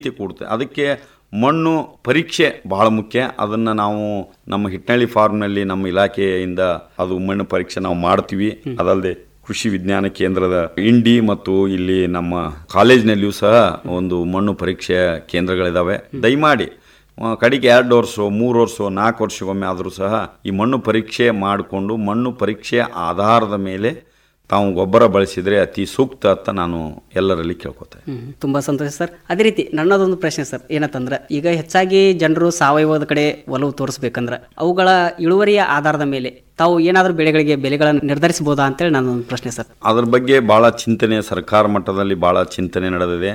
ರೀತಿ ಕೂಡುತ್ತೆ ಅದಕ್ಕೆ ಮಣ್ಣು ಪರೀಕ್ಷೆ ಬಹಳ ಮುಖ್ಯ ಅದನ್ನು ನಾವು ನಮ್ಮ ಹಿಟ್ನಳ್ಳಿ ಫಾರ್ಮ್ನಲ್ಲಿ ನಮ್ಮ ಇಲಾಖೆಯಿಂದ ಅದು ಮಣ್ಣು ಪರೀಕ್ಷೆ ನಾವು ಮಾಡ್ತೀವಿ ಅದಲ್ಲದೆ ಕೃಷಿ ವಿಜ್ಞಾನ ಕೇಂದ್ರದ ಇಂಡಿ ಮತ್ತು ಇಲ್ಲಿ ನಮ್ಮ ಕಾಲೇಜ್ನಲ್ಲಿಯೂ ಸಹ ಒಂದು ಮಣ್ಣು ಪರೀಕ್ಷೆ ಕೇಂದ್ರಗಳಿದ್ದಾವೆ ದಯಮಾಡಿ ಆ, ಕಡೆಗೆ ಎರಡು ವರ್ಷ ಮೂರು ವರ್ಷ ನಾಲ್ಕು ವರ್ಷಕ್ಕೊಮ್ಮೆ ಆದರೂ ಸಹ ಈ ಮಣ್ಣು ಪರೀಕ್ಷೆ ಮಾಡಿಕೊಂಡು ಮಣ್ಣು ಪರೀಕ್ಷೆ ಆಧಾರದ ಮೇಲೆ ತಾವು ಗೊಬ್ಬರ ಬಳಸಿದರೆ ಅತಿ ಸೂಕ್ತ ಅಂತ ನಾನು ಎಲ್ಲರಲ್ಲಿ ಕೇಳ್ಕೊತೇನೆ ಹ್ಮ್, ತುಂಬಾ ಸಂತೋಷ ಸರ್ ಅದೇ ರೀತಿ ನನ್ನದೊಂದು ಪ್ರಶ್ನೆ ಸರ್ ಏನಂತಂದ್ರೆ ಈಗ ಹೆಚ್ಚಾಗಿ ಜನರು ಸಾವಯವದ ಕಡೆ ಒಲವು ತೋರಿಸ್ಬೇಕಂದ್ರೆ ಅವುಗಳ ಇಳುವರಿಯ ಆಧಾರದ ಮೇಲೆ ತಾವು ಏನಾದರೂ ಬೆಳೆಗಳಿಗೆ ಬೆಲೆಗಳನ್ನು ನಿರ್ಧರಿಸಬಹುದಾ ಅಂತೇಳಿ ನನ್ನೊಂದು ಪ್ರಶ್ನೆ ಸರ್ ಅದ್ರ ಬಗ್ಗೆ ಭಾಳ ಚಿಂತನೆ ಸರ್ಕಾರ ಮಟ್ಟದಲ್ಲಿ ಭಾಳ ಚಿಂತನೆ ನಡೆದಿದೆ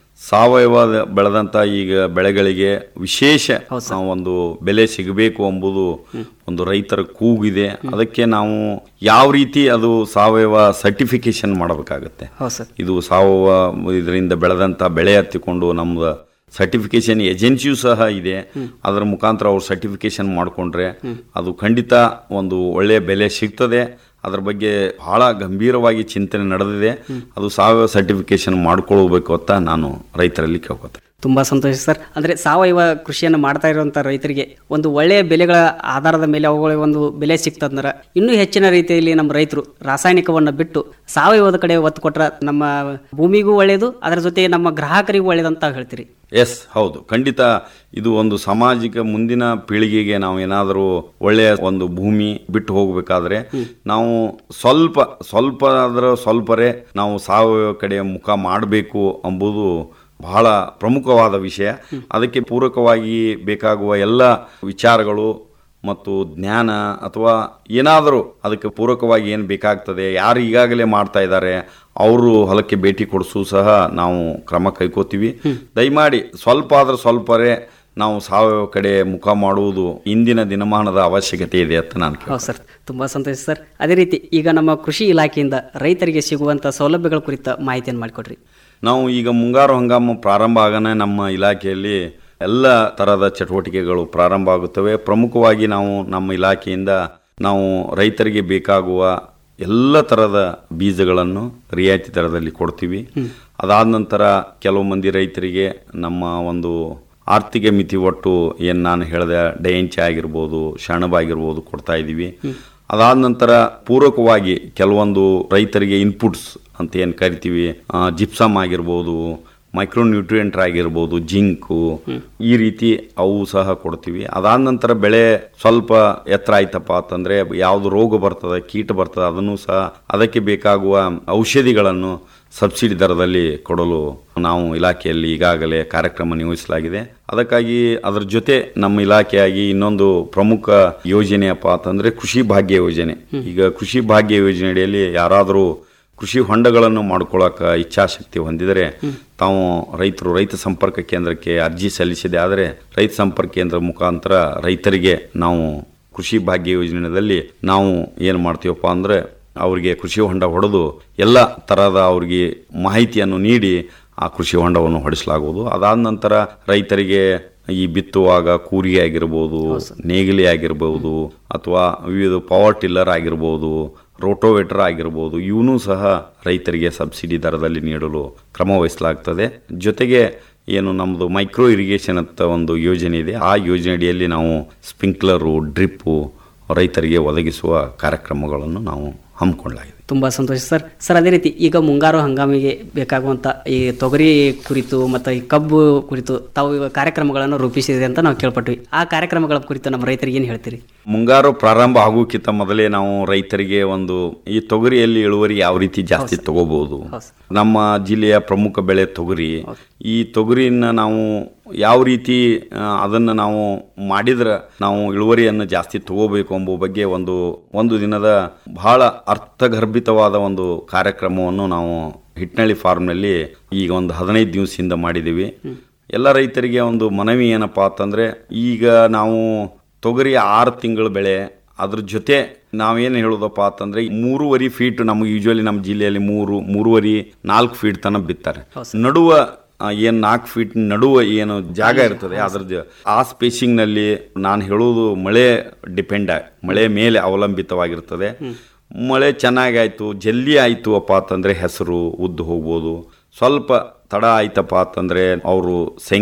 ಸಾವಯವ ಬೆಳೆದಂಥ ಈಗ ಬೆಳೆಗಳಿಗೆ ವಿಶೇಷ ಆ, ಒಂದು ಬೆಲೆ ಸಿಗಬೇಕು ಎಂಬುದು ಒಂದು ರೈತರ ಕೂಗಿದೆ ಅದಕ್ಕೆ ನಾವು ಯಾವ ರೀತಿ ಅದು ಸಾವಯವ ಸರ್ಟಿಫಿಕೇಶನ್ ಮಾಡಬೇಕಾಗತ್ತೆ ಹೌದು ಸರ್ ಇದು ಸಾವಯವ ಇದರಿಂದ ಬೆಳೆದಂಥ ಬೆಳೆ ಹತ್ತಿಕೊಂಡು ನಮ್ದು ಸರ್ಟಿಫಿಕೇಶನ್ ಏಜೆನ್ಸಿಯೂ ಸಹ ಇದೆ ಅದರ ಮುಖಾಂತರ ಅವ್ರು ಸರ್ಟಿಫಿಕೇಶನ್ ಮಾಡಿಕೊಂಡ್ರೆ ಅದು ಖಂಡಿತ ಒಂದು ಒಳ್ಳೆಯ ಬೆಲೆ ಸಿಗ್ತದೆ ಅದ್ರ ಬಗ್ಗೆ ಬಹಳ ಗಂಭೀರವಾಗಿ ಚಿಂತನೆ ನಡೆದಿದೆ ಅದು ಸಾವಯವ ಸರ್ಟಿಫಿಕೇಶನ್ ಮಾಡ್ಕೊಳ್ಬೇಕು ಅಂತ ನಾನು ರೈತರಲ್ಲಿ ಕೇಳ್ಕೊತೆ ತುಂಬಾ ಸಂತೋಷ ಸರ್ ಅಂದ್ರೆ ಸಾವಯವ ಕೃಷಿಯನ್ನು ಮಾಡ್ತಾ ಇರುವಂತ ರೈತರಿಗೆ ಒಂದು ಒಳ್ಳೆಯ ಬೆಲೆಗಳ ಆಧಾರದ ಮೇಲೆ ಅವುಗಳಿಗೆ ಒಂದು ಬೆಲೆ ಸಿಕ್ತಂದ್ರೆ ಇನ್ನೂ ಹೆಚ್ಚಿನ ರೀತಿಯಲ್ಲಿ ನಮ್ಮ ರೈತರು ರಾಸಾಯನಿಕವನ್ನು ಬಿಟ್ಟು ಸಾವಯವದ ಕಡೆ ಒತ್ತು ಕೊಟ್ರೆ ನಮ್ಮ ಭೂಮಿಗೂ ಒಳ್ಳೆಯದು ಅದರ ಜೊತೆಗೆ ನಮ್ಮ ಗ್ರಾಹಕರಿಗೂ ಒಳ್ಳೆಯದಂತ ಹೇಳ್ತೀರಿ ಎಸ್ ಹೌದು ಖಂಡಿತ ಇದು ಒಂದು ಸಾಮಾಜಿಕ ಮುಂದಿನ ಪೀಳಿಗೆಗೆ ನಾವು ಏನಾದರೂ ಒಳ್ಳೆಯ ಒಂದು ಭೂಮಿ ಬಿಟ್ಟು ಹೋಗಬೇಕಾದ್ರೆ ನಾವು ಸ್ವಲ್ಪ ಸ್ವಲ್ಪ ಆದ್ರೆ ಸ್ವಲ್ಪರೇ ನಾವು ಸಾವಯವ ಕಡೆ ಮುಖ ಮಾಡಬೇಕು ಎಂಬುದು ಬಹಳ ಪ್ರಮುಖವಾದ ವಿಷಯ ಅದಕ್ಕೆ ಪೂರಕವಾಗಿ ಬೇಕಾಗುವ ಎಲ್ಲ ವಿಚಾರಗಳು ಮತ್ತು ಜ್ಞಾನ ಅಥವಾ ಏನಾದರೂ ಅದಕ್ಕೆ ಪೂರಕವಾಗಿ ಏನು ಬೇಕಾಗ್ತದೆ ಯಾರು ಈಗಾಗಲೇ ಮಾಡ್ತಾ ಇದ್ದಾರೆ ಅವರು ಹೊಲಕ್ಕೆ ಭೇಟಿ ಕೊಡಿಸು ಸಹ ನಾವು ಕ್ರಮ ಕೈಕೋತೀವಿ ದಯಮಾಡಿ ಸ್ವಲ್ಪ ಆದ್ರೆ ಸ್ವಲ್ಪರೇ ನಾವು ಸಾವಯವ ಕಡೆ ಮುಖ ಮಾಡುವುದು ಇಂದಿನ ದಿನಮಾನದ ಅವಶ್ಯಕತೆ ಇದೆ ಅಂತ ನಾನು ಕೇಳ್ತೀನಿ. ಹೌದು ಸರ್ ತುಂಬಾ ಸಂತೋಷ ಸರ್ ಅದೇ ರೀತಿ ಈಗ ನಮ್ಮ ಕೃಷಿ ಇಲಾಖೆಯಿಂದ ರೈತರಿಗೆ ಸಿಗುವಂತ ಸೌಲಭ್ಯಗಳ ಕುರಿತ ಮಾಹಿತಿಯನ್ನು ಮಾಡಿಕೊಡ್ರಿ ನಾವು ಈಗ ಮುಂಗಾರು ಹಂಗಾಮು ಪ್ರಾರಂಭ ಆಗನೆ ನಮ್ಮ ಇಲಾಖೆಯಲ್ಲಿ ಎಲ್ಲ ಥರದ ಚಟುವಟಿಕೆಗಳು ಪ್ರಾರಂಭ ಆಗುತ್ತವೆ ಪ್ರಮುಖವಾಗಿ ನಾವು ನಮ್ಮ ಇಲಾಖೆಯಿಂದ ನಾವು ರೈತರಿಗೆ ಬೇಕಾಗುವ ಎಲ್ಲ ಥರದ ಬೀಜಗಳನ್ನು ರಿಯಾಯಿತಿ ದರದಲ್ಲಿ ಕೊಡ್ತೀವಿ ಅದಾದ ನಂತರ ಕೆಲವು ಮಂದಿ ರೈತರಿಗೆ ನಮ್ಮ ಒಂದು ಆರ್ಥಿಕ ಮಿತಿ ಒಟ್ಟು ಏನು ನಾನು ಹೇಳಿದೆ ಡಯಂಚೆ ಆಗಿರ್ಬೋದು ಶಣಬ ಆಗಿರ್ಬೋದು ಕೊಡ್ತಾ ಇದ್ದೀವಿ ಅದಾದ ನಂತರ ಪೂರಕವಾಗಿ ಕೆಲವೊಂದು ರೈತರಿಗೆ ಇನ್ಪುಟ್ಸ್ ಅಂತ ಏನು ಕರಿತೀವಿ ಆ, ಜಿಪ್ಸಮ್ ಆಗಿರ್ಬೋದು ಮೈಕ್ರೋ ನ್ಯೂಟ್ರಿಯೆಂಟ್ ಆಗಿರ್ಬೋದು ಜಿಂಕು ಈ ರೀತಿ ಅವು ಸಹ ಕೊಡ್ತೀವಿ ಅದಾದ ನಂತರ ಬೆಳೆ ಸ್ವಲ್ಪ ಎತ್ತರ ಆಯ್ತಪ್ಪ ಅಂತಂದ್ರೆ ಯಾವುದು ರೋಗ ಬರ್ತದೆ ಕೀಟ ಬರ್ತದೆ ಅದನ್ನು ಸಹ ಅದಕ್ಕೆ ಬೇಕಾಗುವ ಔಷಧಿಗಳನ್ನು ಸಬ್ಸಿಡಿ ದರದಲ್ಲಿ ಕೊಡಲು ನಾವು ಇಲಾಖೆಯಲ್ಲಿ ಈಗಾಗಲೇ ಕಾರ್ಯಕ್ರಮ ನಿಯೋಜಿಸಲಾಗಿದೆ ಅದಕ್ಕಾಗಿ ಅದರ ಜೊತೆ ನಮ್ಮ ಇಲಾಖೆಯಾಗಿ ಇನ್ನೊಂದು ಪ್ರಮುಖ ಯೋಜನೆಯಪ್ಪ ಅಂತಂದ್ರೆ ಕೃಷಿ ಭಾಗ್ಯ ಯೋಜನೆ ಈಗ ಕೃಷಿ ಭಾಗ್ಯ ಯೋಜನೆಯಲ್ಲಿ ಯಾರಾದರೂ ಕೃಷಿ ಹೊಂಡಗಳನ್ನು ಮಾಡ್ಕೊಳ್ಳೋಕೆ ಇಚ್ಛಾಶಕ್ತಿ ಹೊಂದಿದರೆ ತಾವು ರೈತರು ರೈತ ಸಂಪರ್ಕ ಕೇಂದ್ರಕ್ಕೆ ಅರ್ಜಿ ಸಲ್ಲಿಸಿದೆ ಆದರೆ ರೈತ ಸಂಪರ್ಕ ಕೇಂದ್ರ ಮುಖಾಂತರ ರೈತರಿಗೆ ನಾವು ಕೃಷಿ ಭಾಗ್ಯ ಯೋಜನೆಯಲ್ಲಿ ನಾವು ಏನು ಮಾಡ್ತೀವಪ್ಪ ಅಂದರೆ ಅವರಿಗೆ ಕೃಷಿ ಹೊಂಡ ಹೊಡೆದು ಎಲ್ಲ ಥರದ ಅವ್ರಿಗೆ ಮಾಹಿತಿಯನ್ನು ನೀಡಿ ಆ ಕೃಷಿ ಹೊಂಡವನ್ನು ಹೊಡಿಸಲಾಗುವುದು ಅದಾದ ನಂತರ ರೈತರಿಗೆ ಈ ಬಿತ್ತುವಾಗ ಕೂರಿಗೆ ಆಗಿರ್ಬೋದು ನೇಗಿಲಿ ಆಗಿರ್ಬೋದು ಅಥವಾ ವಿವಿಧ ಪವರ್ ಟಿಲ್ಲರ್ ಆಗಿರ್ಬೋದು ರೋಟೋವೇಟರ್ ಆಗಿರ್ಬೋದು ಇವನು ಸಹ ರೈತರಿಗೆ ಸಬ್ಸಿಡಿ ದರದಲ್ಲಿ ನೀಡಲು ಕ್ರಮ ವಹಿಸಲಾಗ್ತದೆ ಜೊತೆಗೆ ಏನು ನಮ್ಮದು ಮೈಕ್ರೋ ಇರಿಗೇಷನ್ ಅಂತ ಒಂದು ಯೋಜನೆ ಇದೆ ಆ ಯೋಜನೆಯಡಿಯಲ್ಲಿ ನಾವು ಸ್ಪ್ರಿಂಕ್ಲರು ಡ್ರಿಪ್ಪು ರೈತರಿಗೆ ಒದಗಿಸುವ ಕಾರ್ಯಕ್ರಮಗಳನ್ನು ನಾವು ಹಮ್ಮಿಕೊಳ್ಳಲಾಗಿದೆ ತುಂಬಾ ಸಂತೋಷ ಸರ್ ಸರ್ ಅದೇ ರೀತಿ ಈಗ ಮುಂಗಾರು ಹಂಗಾಮಿಗೆ ಬೇಕಾಗುವಂತ ಈ ತೊಗರಿ ಕುರಿತು ಮತ್ತು ಈ ಕಬ್ಬು ಕುರಿತು ತಾವು ಈಗ ಕಾರ್ಯಕ್ರಮಗಳನ್ನು ರೂಪಿಸಿದೆ ಅಂತ ನಾವು ಕೇಳ್ಪಟ್ವಿ ಆ ಕಾರ್ಯಕ್ರಮಗಳ ಕುರಿತು ನಮ್ಮ ರೈತರಿಗೆ ಏನು ಹೇಳ್ತೀರಿ ಮುಂಗಾರು ಪ್ರಾರಂಭ ಆಗೋಕ್ಕಿಂತ ಮೊದಲೇ ನಾವು ರೈತರಿಗೆ ಒಂದು ಈ ತೊಗರಿಯಲ್ಲಿ ಇಳುವರಿ ಯಾವ ರೀತಿ ಜಾಸ್ತಿ ತಗೋಬಹುದು ನಮ್ಮ ಜಿಲ್ಲೆಯ ಪ್ರಮುಖ ಬೆಳೆ ತೊಗರಿ ಈ ತೊಗರಿನ ನಾವು ಯಾವ ರೀತಿ ಆ, ಅದನ್ನ ನಾವು ಮಾಡಿದ್ರೆ ನಾವು ಇಳುವರಿಯನ್ನು ಜಾಸ್ತಿ ತಗೋಬೇಕು ಎಂಬ ಬಗ್ಗೆ ಒಂದು ಒಂದು ದಿನದ ಬಹಳ ಅರ್ಥಗರ್ಭಿತವಾದ ಒಂದು ಕಾರ್ಯಕ್ರಮವನ್ನು ನಾವು ಹಿಟ್ನಳ್ಳಿ ಫಾರ್ಮ್ನಲ್ಲಿ ಈಗ ಒಂದು ಹದಿನೈದು ದಿವಸದಿಂದ ಮಾಡಿದ್ದೀವಿ ಎಲ್ಲ ರೈತರಿಗೆ ಒಂದು ಮನವಿ ಏನಪ್ಪಾ ಅಂತಂದ್ರೆ ಈಗ ನಾವು ತೊಗರಿ ಆರು ತಿಂಗಳ ಬೆಳೆ ಅದ್ರ ಜೊತೆ ನಾವೇನು ಹೇಳೋದಪ್ಪ ಅಂತಂದ್ರೆ ಮೂರುವರೆ ಫೀಟ್ ನಮಗೆ ಯೂಶುವಲಿ ನಮ್ಮ ಜಿಲ್ಲೆಯಲ್ಲಿ ಮೂರು ಮೂರುವರೆ ನಾಲ್ಕು ಫೀಟ್ ತನಕ ಬಿತ್ತಾರೆ ನಡುವ ಆ, ಏನ್ ನಾಲ್ಕು ಫೀಟ್ ನಡುವ ಏನು ಜಾಗ ಇರ್ತದೆ ಅದ್ರ ಜ- ಆ ಸ್ಪೇಸಿಂಗ್ ನಲ್ಲಿ ನಾನು ಹೇಳೋದು ಮಳೆ ಡಿಪೆಂಡ್ ಮಳೆ ಮೇಲೆ ಅವಲಂಬಿತವಾಗಿರ್ತದೆ ಮಳೆ ಚೆನ್ನಾಗಿ ಆಯ್ತು ಜಲ್ದಿ ಆಯ್ತು ಅಪ್ಪ ಅಂತಂದ್ರೆ ಹೆಸರು ಉದ್ದು ಹೋಗ್ಬೋದು ಸ್ವಲ್ಪ ತಡ ಆಯ್ತಪ್ಪ ಅಂತಂದ್ರೆ ಅವರು